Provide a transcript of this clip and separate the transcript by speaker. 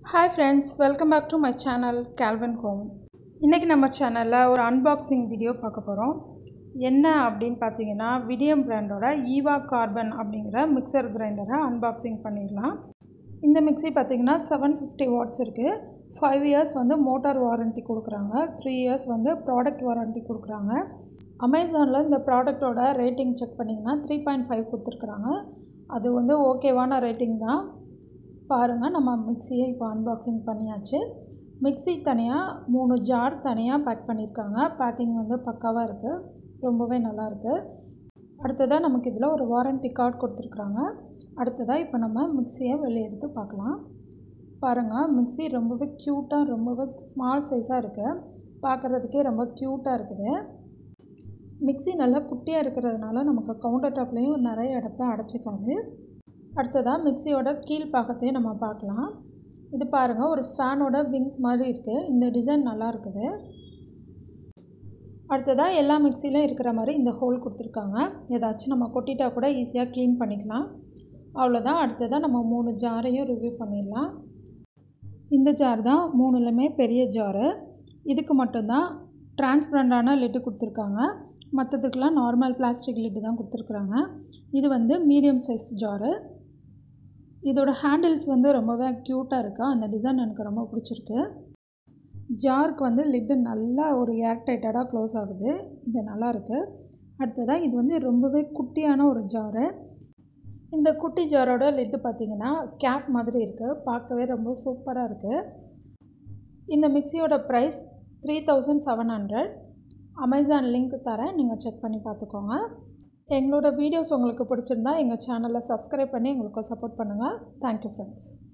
Speaker 1: hi friends welcome back to my channel கேல்வன் home இன்றைக்கி நம்ம சேனலில் ஒரு அன்பாக்சிங் வீடியோ பார்க்க போகிறோம் என்ன அப்படின்னு பார்த்தீங்கன்னா விடியம் பிராண்டோட ஈவா கார்பன் அப்படிங்கிற மிக்சர் கிரைண்டரை அன்பாக்சிங் பண்ணிடலாம் இந்த மிக்ஸி பார்த்தீங்கன்னா செவன் ஃபிஃப்டி வாட்ஸ் இருக்குது ஃபைவ் இயர்ஸ் வந்து மோட்டார் வாரண்ட்டி கொடுக்குறாங்க த்ரீ இயர்ஸ் வந்து ப்ராடக்ட் வாரண்ட்டி கொடுக்குறாங்க அமேசானில் இந்த ப்ராடக்டோட ரேட்டிங் செக் பண்ணிங்கன்னா த்ரீ பாயிண்ட் ஃபைவ் கொடுத்துருக்குறாங்க அது வந்து ஓகேவான ரேட்டிங் தான் பாருங்கள் நம்ம மிக்சியை இப்போ அன்பாக்சிங் பண்ணியாச்சு மிக்ஸி தனியாக மூணு ஜார் தனியாக பேக் பண்ணியிருக்காங்க பேக்கிங் வந்து பக்காவாக இருக்குது ரொம்பவே நல்லாயிருக்கு அடுத்ததாக நமக்கு இதில் ஒரு வாரண்ட்டி கார்டு கொடுத்துருக்குறாங்க அடுத்ததாக இப்போ நம்ம மிக்சியை வெளியே எடுத்து பார்க்கலாம் பாருங்கள் மிக்ஸி ரொம்பவே க்யூட்டாக ரொம்பவே ஸ்மால் சைஸாக இருக்குது பார்க்குறதுக்கே ரொம்ப க்யூட்டாக இருக்குது மிக்ஸி நல்லா குட்டியாக இருக்கிறதுனால நமக்கு கவுண்டர் டாப்லேயும் நிறைய இடத்த அடைச்சிக்காது அடுத்ததாக மிக்சியோட கீழ் பாகத்தையும் நம்ம பார்க்கலாம் இது பாருங்கள் ஒரு ஃபேனோட விங்ஸ் மாதிரி இருக்குது இந்த டிசைன் நல்லா இருக்குது அடுத்ததாக எல்லா மிக்சிலையும் இருக்கிற மாதிரி இந்த ஹோல் கொடுத்துருக்காங்க ஏதாச்சும் நம்ம கொட்டிட்டா கூட ஈஸியாக க்ளீன் பண்ணிக்கலாம் அவ்வளோதான் அடுத்ததாக நம்ம மூணு ஜாரையும் ரிவ்யூ பண்ணிடலாம் இந்த ஜார் தான் மூணுலையுமே பெரிய ஜாரு இதுக்கு மட்டும்தான் டிரான்ஸ்பரண்டான லிட்டு கொடுத்துருக்காங்க மற்றதுக்கெலாம் நார்மல் பிளாஸ்டிக் லிட்டு தான் கொடுத்துருக்குறாங்க இது வந்து மீடியம் சைஸ் ஜாரு இதோட ஹேண்டில்ஸ் வந்து ரொம்பவே க்யூட்டாக இருக்கா அந்த டிசைன் எனக்கு ரொம்ப பிடிச்சிருக்கு ஜாருக்கு வந்து லிட்டு நல்லா ஒரு ஏர் டைட்டடாக க்ளோஸ் ஆகுது இது நல்லா இருக்குது அடுத்ததாக இது வந்து ரொம்பவே குட்டியான ஒரு ஜாரு இந்த குட்டி ஜாரோட லிட்டு பார்த்திங்கன்னா கேப் மாதிரி இருக்குது பார்க்கவே ரொம்ப சூப்பராக இருக்குது இந்த மிக்சியோட price three thousand seven hundred Amazon link தரேன் நீங்கள் செக் பண்ணி பார்த்துக்கோங்க எங்களோட வீடியோஸ் உங்களுக்கு பிடிச்சிருந்தா எங்கள் சேனலை சப்ஸ்கிரைப் பண்ணி எங்களுக்கு சப்போர்ட் பண்ணுங்கள் தேங்க்யூ ஃப்ரெண்ட்ஸ்